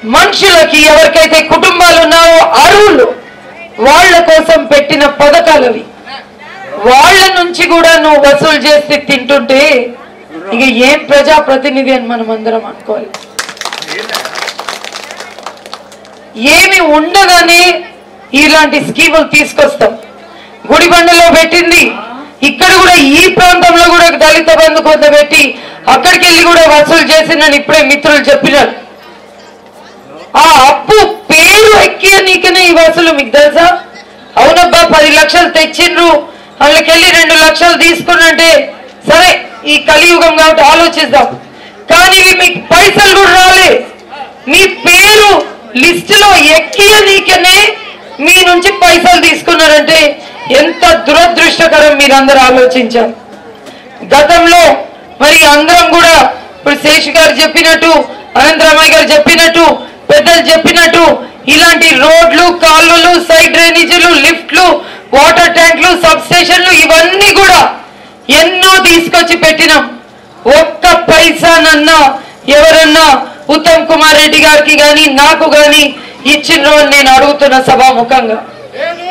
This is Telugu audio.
మనుషులకి ఎవరికైతే కుటుంబాలు ఉన్నాయో అరువులు వాళ్ళ కోసం పెట్టిన పథకాలు అవి వాళ్ళ నుంచి కూడా నువ్వు వసూలు చేసి తింటుంటే ఇక ఏం ప్రజా ప్రతినిధి అని మనం అందరం అనుకోవాలి ఏమి ఉండగానే ఇలాంటి స్కీములు తీసుకొస్తాం గుడిబండలో పెట్టింది ఇక్కడ కూడా ఈ ప్రాంతంలో కూడా దళిత బంధు కొంత పెట్టి అక్కడికి వెళ్ళి కూడా వసూలు చేసిందని ఇప్పుడే మిత్రులు చెప్పినారు ఆ అప్పు పేరు ఎక్కియ నీకనే ఈ వసూలు మీకు తెలుసా అవునబ్బా పది లక్షలు తెచ్చిండ్రు వాళ్ళకెళ్ళి రెండు లక్షలు తీసుకున్నంటే సరే ఈ కలియుగం కాబట్టి ఆలోచిద్దాం కానీ ఇవి మీకు పైసలు కూడా రాలే మీ పేరు లిస్టులో ఎక్కియ నీకనే మీ నుంచి పైసలు తీసుకున్నారంటే ఎంత దురదృష్టకరం మీరందరూ ఆలోచించారు గతంలో మరి అందరం కూడా ఇప్పుడు శేష్ గారు చెప్పినట్టు అనంతరామయ్య గారు చెప్పినట్టు పెద్దలు చెప్పినట్టు ఇలాంటి రోడ్లు కాలువలు సైడ్ డ్రైనేజీలు లిఫ్ట్లు వాటర్ ట్యాంక్లు సబ్ స్టేషన్లు ఇవన్నీ కూడా ఎన్నో తీసుకొచ్చి పెట్టినాం ఒక్క పైసానన్నా ఎవరన్నా ఉత్తమ్ కుమార్ రెడ్డి గారికి గాని నాకు గాని ఇచ్చిండ్రు అని నేను అడుగుతున్న సభాముఖంగా